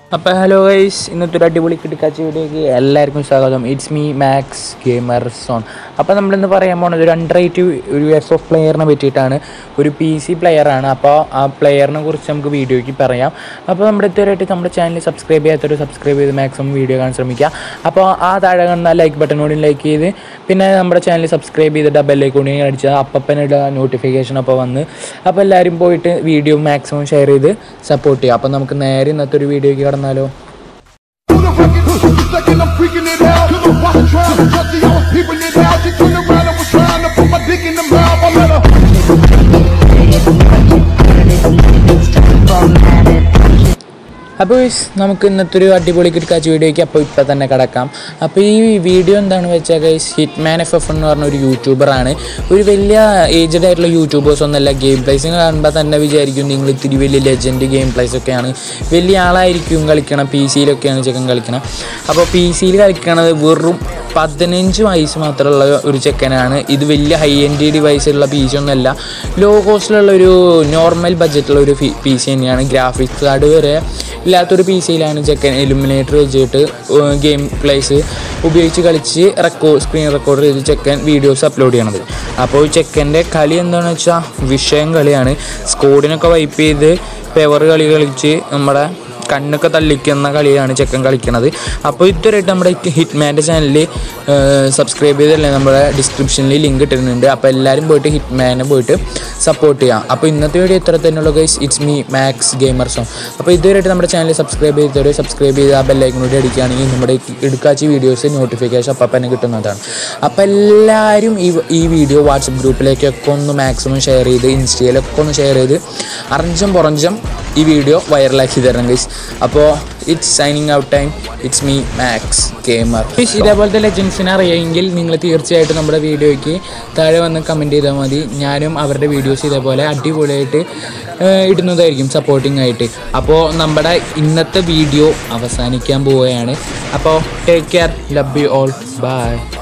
അപ്പോൾ hello guys ഇന്നത്തെ ഒരു അടിപൊളി കിടക്കാച്ച വീഡിയോക്ക് എല്ലാവർക്കും സ്വാഗതം it's me max gamer zone അപ്പോൾ നമ്മളിന്ന് പറയാൻ പോകുന്നത് ഒരു അണ്ടർ എയ്റ്റ് ഒരു എസ് ഓഫ് പ്ലെയറിനെ പറ്റിയിട്ടാണ് ഒരു പി സി പ്ലെയറാണ് അപ്പോൾ ആ പ്ലെയറിനെ കുറിച്ച് നമുക്ക് വീഡിയോയ്ക്ക് പറയാം അപ്പോൾ നമ്മുടെ ഇതുവരെയായിട്ട് നമ്മുടെ ചാനൽ സബ്സ്ക്രൈബ് ചെയ്യാത്തൊരു സബ്സ്ക്രൈബ് ചെയ്ത് മാക്സിമം വീഡിയോ കാണാൻ ശ്രമിക്കുക അപ്പോൾ ആ താഴെ കാണുന്ന ലൈക്ക് ബട്ടൺ കൂടി ലൈക്ക് ചെയ്ത് പിന്നെ നമ്മുടെ ചാനൽ സബ്സ്ക്രൈബ് ചെയ്ത് ഡബിലേക്ക് കൂടി അടിച്ചാൽ അപ്പപ്പനുള്ള നോട്ടിഫിക്കേഷൻ അപ്പോൾ വന്ന് അപ്പോൾ എല്ലാവരും പോയിട്ട് വീഡിയോ മാക്സിമം ഷെയർ ചെയ്ത് സപ്പോർട്ട് ചെയ്യുക അപ്പോൾ നമുക്ക് നേരെ ഇന്നത്തെ ഒരു വീഡിയോയ്ക്ക് കടന്നാലോ To the record, second I'm freaking it out. Cause I'm watching trying to trust I was peeping it out. She turned around and was trying to put my dick in the mouth. I let her. അപ്പോൾ guys, നമുക്ക് ഇന്നത്തെ ഒരു അടിപൊളി കിടക്കാച്ച വീഡിയോയ്ക്ക് അപ്പോൾ ഇപ്പോൾ തന്നെ കിടക്കാം അപ്പോൾ ഈ വീഡിയോ എന്താണെന്ന് വെച്ചാൽ guys hit man F F എന്ന് പറഞ്ഞ ഒരു യൂട്യൂബറാണ് ഒരു വലിയ ഏജ്ഡ് ആയിട്ടുള്ള യൂട്യൂബേഴ്സ് ഒന്നല്ല ഗെയിം പ്ലേസ് കാണുമ്പോൾ തന്നെ വിചാരിക്കും നിങ്ങൾ ഇത്തിരി വലിയ ലെജൻഡ് ഗെയിം പ്ലേസ് ഒക്കെയാണ് വലിയ ആളായിരിക്കും കളിക്കണം പി സിയിലൊക്കെയാണ് ചെക്കൻ കളിക്കണം അപ്പോൾ പി സിയിൽ കളിക്കണത് വെറും പതിനഞ്ച് വയസ്സ് മാത്രമുള്ള ഒരു ചെക്കനാണ് ഇത് വലിയ ഹൈ എൻഡ് ഡിവൈസ് ഉള്ള പി സി ഒന്നുമല്ല ലോ കോസ്റ്റിലുള്ള ഒരു നോർമൽ ബഡ്ജറ്റുള്ള ഒരു പി സി തന്നെയാണ് ഗ്രാഫിക്സ് കാർഡ് വരെ ഇല്ലാത്തൊരു പി സിയിലാണ് ചെക്കൻ എലിമിനേറ്റർ വെച്ചിട്ട് ഗെയിം പ്ലേസ് ഉപയോഗിച്ച് കളിച്ച് റെക്കോർഡ് സ്ക്രീൻ റെക്കോർഡ് ചെയ്ത് ചെക്കൻ വീഡിയോസ് അപ്ലോഡ് ചെയ്യണത് അപ്പോൾ ചെക്കൻ്റെ കളി എന്താണെന്ന് വെച്ചാൽ വിഷയം കളിയാണ് സ്കോഡിനൊക്കെ വൈപ്പ് ചെയ്ത് പെവർ കളി കളിച്ച് നമ്മുടെ കണ്ണൊക്കെ തള്ളിക്കുന്ന കളിയാണ് ചെക്കൻ കളിക്കണത് അപ്പോൾ ഇതുവരെയായിട്ട് നമ്മുടെ ഹിറ്റ്മാൻ്റെ ചാനലിൽ സബ്സ്ക്രൈബ് ചെയ്തല്ലേ നമ്മുടെ ഡിസ്ക്രിപ്ഷനിൽ ലിങ്ക് ഇട്ടിട്ടുണ്ട് അപ്പോൾ എല്ലാവരും പോയിട്ട് ഹിറ്റ്മാനെ പോയിട്ട് സപ്പോർട്ട് ചെയ്യാം അപ്പോൾ ഇന്നത്തെ വീഡിയോ ഇത്ര തന്നെയുള്ള guys it's me max gamer zone അപ്പോൾ ഇതുവരെയായിട്ട് നമ്മുടെ ചാനൽ സബ്സ്ക്രൈബ് ചെയ്തവരെ സബ്സ്ക്രൈബ് ചെയ്ത് ആ ബെല്ലൈക്കൻ കൂടി അടിക്കുകയാണെങ്കിൽ നമ്മുടെ എടുക്കാച്ച വീഡിയോസ് നോട്ടിഫിക്കേഷൻ അപ്പം തന്നെ കിട്ടുന്നതാണ് അപ്പോൾ എല്ലാവരും ഈ ഈ വീഡിയോ വാട്സപ്പ് ഗ്രൂപ്പിലേക്കൊക്കെ ഒന്ന് മാക്സിമം ഷെയർ ചെയ്ത് ഇൻസ്റ്റയിലൊക്കെ ഒന്ന് ഷെയർ ചെയ്ത് അറഞ്ചം പുറഞ്ചം ഈ വീഡിയോ വൈറലാക്കി തരണം ഗൈസ് അപ്പോൾ it's signing out time it's me max gamer ഇതേപോലത്തെ ലെജൻസിനെ അറിയാമെങ്കിൽ നിങ്ങൾ തീർച്ചയായിട്ടും നമ്മുടെ വീഡിയോയ്ക്ക് താഴെ വന്ന് കമൻറ്റ് ചെയ്താൽ മതി ഞാനും അവരുടെ വീഡിയോസ് ഇതേപോലെ അടിപൊളിയായിട്ട് ഏഹ്, ഇടുന്നതായിരിക്കും സപ്പോർട്ടിംഗ് ആയിട്ട് അപ്പോൾ നമ്മുടെ ഇന്നത്തെ വീഡിയോ അവസാനിക്കാൻ പോവുകയാണ് അപ്പോൾ take care love you all by